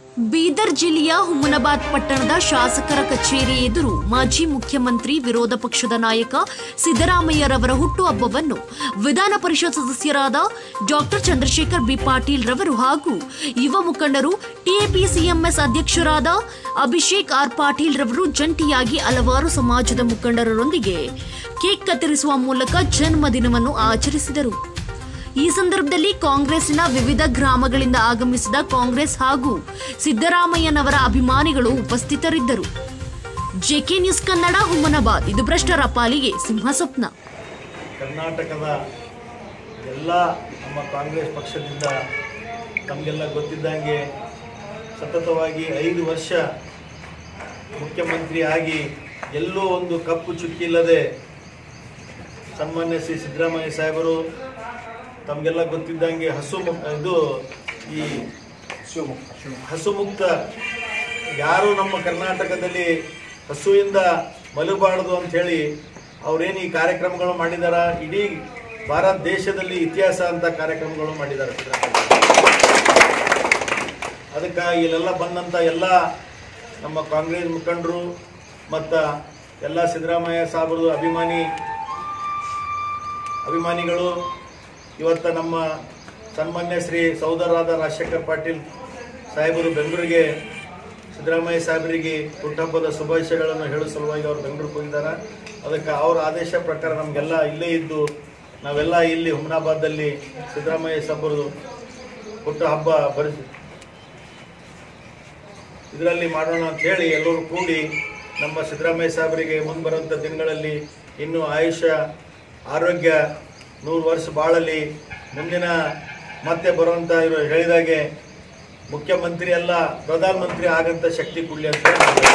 ಬೀದರ್ ಜಿಲ್ಲೆಯ ಹುಮನಾಬಾದ್ ಪಟ್ಟಣದ ಶಾಸಕರ ಕಚೇರಿ ಎದುರು ಮಾಜಿ ಮುಖ್ಯಮಂತ್ರಿ ವಿರೋಧ ಪಕ್ಷದ ನಾಯಕ ಸಿದ್ದರಾಮಯ್ಯರವರ ಹುಟ್ಟುಹಬ್ಬವನ್ನು ವಿಧಾನ ಪರಿಷತ್ ಸದಸ್ಯರಾದ ಡಾಕ್ಟರ್ ಚಂದ್ರಶೇಖರ್ ಬಿ ಪಾಟೀಲ್ ರವರು ಹಾಗೂ ಯುವ ಮುಖಂಡರು ಟಿಎಪಿಸಿಎಂಎಸ್ ಅಧ್ಯಕ್ಷರಾದ ಅಭಿಷೇಕ್ ಆರ್ ಪಾಟೀಲ್ ರವರು ಜಂಟಿಯಾಗಿ ಹಲವಾರು ಸಮಾಜದ ಮುಖಂಡರೊಂದಿಗೆ ಕೇಕ್ ಕತ್ತರಿಸುವ ಮೂಲಕ ಜನ್ಮದಿನವನ್ನು ಆಚರಿಸಿದರು ಈ ಸಂದರ್ಭದಲ್ಲಿ ಕಾಂಗ್ರೆಸ್ನ ವಿವಿಧ ಗ್ರಾಮಗಳಿಂದ ಆಗಮಿಸಿದ ಕಾಂಗ್ರೆಸ್ ಹಾಗೂ ಸಿದ್ದರಾಮಯ್ಯನವರ ಅಭಿಮಾನಿಗಳು ಉಪಸ್ಥಿತರಿದ್ದರು ಜೆಕೆ ನ್ಯೂಸ್ ಕನ್ನಡ ಹುಮನಾಬಾದ್ ಇದು ಭ್ರಷ್ಟರ ಪಾಲಿಗೆ ಸಿಂಹ ಸ್ವಪ್ನ ಕರ್ನಾಟಕದ ಎಲ್ಲ ನಮ್ಮ ಕಾಂಗ್ರೆಸ್ ಪಕ್ಷದಿಂದ ತಮಗೆಲ್ಲ ಗೊತ್ತಿದ್ದಂಗೆ ಸತತವಾಗಿ ಐದು ವರ್ಷ ಮುಖ್ಯಮಂತ್ರಿ ಆಗಿ ಎಲ್ಲೂ ಒಂದು ಕಪ್ಪು ಚುಕ್ಕಿಲ್ಲದೆ ಸನ್ಮಾನ್ಯ ಶ್ರೀ ಸಿದ್ದರಾಮಯ್ಯ ಸಾಹೇಬರು ತಮಗೆಲ್ಲ ಗೊತ್ತಿದ್ದಂಗೆ ಹಸು ಮುಕ್ ಇದು ಈ ಹಸು ಮುಕ್ತ ಯಾರು ನಮ್ಮ ಕರ್ನಾಟಕದಲ್ಲಿ ಹಸುವಿಂದ ಮಲಗಬಾರದು ಅಂತ ಹೇಳಿ ಅವ್ರೇನು ಈ ಕಾರ್ಯಕ್ರಮಗಳು ಮಾಡಿದಾರ ಇಡೀ ಭಾರತ ದೇಶದಲ್ಲಿ ಇತಿಹಾಸ ಅಂತ ಕಾರ್ಯಕ್ರಮಗಳು ಮಾಡಿದ್ದಾರೆ ಸಿದ್ದರಾಮಯ್ಯ ಅದಕ್ಕೆ ಇಲ್ಲೆಲ್ಲ ಬಂದಂಥ ಎಲ್ಲ ನಮ್ಮ ಕಾಂಗ್ರೆಸ್ ಮುಖಂಡರು ಮತ್ತು ಎಲ್ಲ ಸಿದ್ದರಾಮಯ್ಯ ಸಾಹೇಬ್ರದು ಅಭಿಮಾನಿ ಅಭಿಮಾನಿಗಳು ಇವತ್ತು ನಮ್ಮ ಸನ್ಮಾನ್ಯ ಶ್ರೀ ಸಹೋದರರಾದ ರಾಜಶೇಖರ್ ಪಾಟೀಲ್ ಸಾಹೇಬರು ಬೆಂಗಳೂರಿಗೆ ಸಿದ್ದರಾಮಯ್ಯ ಸಾಹೇಬರಿಗೆ ಹುಟ್ಟಹಬ್ಬದ ಶುಭಾಶಯಗಳನ್ನು ಹೇಳೋ ಸಲುವಾಗಿ ಅವರು ಬೆಂಗಳೂರಿಗೆ ಹೋಗಿದ್ದಾರೆ ಅದಕ್ಕೆ ಅವ್ರ ಆದೇಶ ಪ್ರಕಾರ ನಮಗೆಲ್ಲ ಇಲ್ಲೇ ಇದ್ದು ನಾವೆಲ್ಲ ಇಲ್ಲಿ ಹುಮನಾಬಾದಲ್ಲಿ ಸಿದ್ದರಾಮಯ್ಯ ಸಾಹೇಬರು ಹುಟ್ಟುಹಬ್ಬ ಬರೆಸಿ ಇದರಲ್ಲಿ ಮಾಡೋಣ ಅಂತ ಹೇಳಿ ಎಲ್ಲರೂ ಕೂಡಿ ನಮ್ಮ ಸಿದ್ದರಾಮಯ್ಯ ಸಾಹೇಬರಿಗೆ ಮುಂದೆ ಬರುವಂಥ ದಿನಗಳಲ್ಲಿ ಇನ್ನೂ ಆಯುಷ್ಯ ಆರೋಗ್ಯ ನೂರು ವರ್ಷ ಬಾಳಲಿ ಮುಂದಿನ ಮತ್ತೆ ಬರುವಂಥ ಇವರು ಹೇಳಿದಾಗೆ ಮುಖ್ಯಮಂತ್ರಿ ಅಲ್ಲ ಪ್ರಧಾನಮಂತ್ರಿ ಆಗಂತ ಶಕ್ತಿ ಕೊಡಲಿ ಅಂತ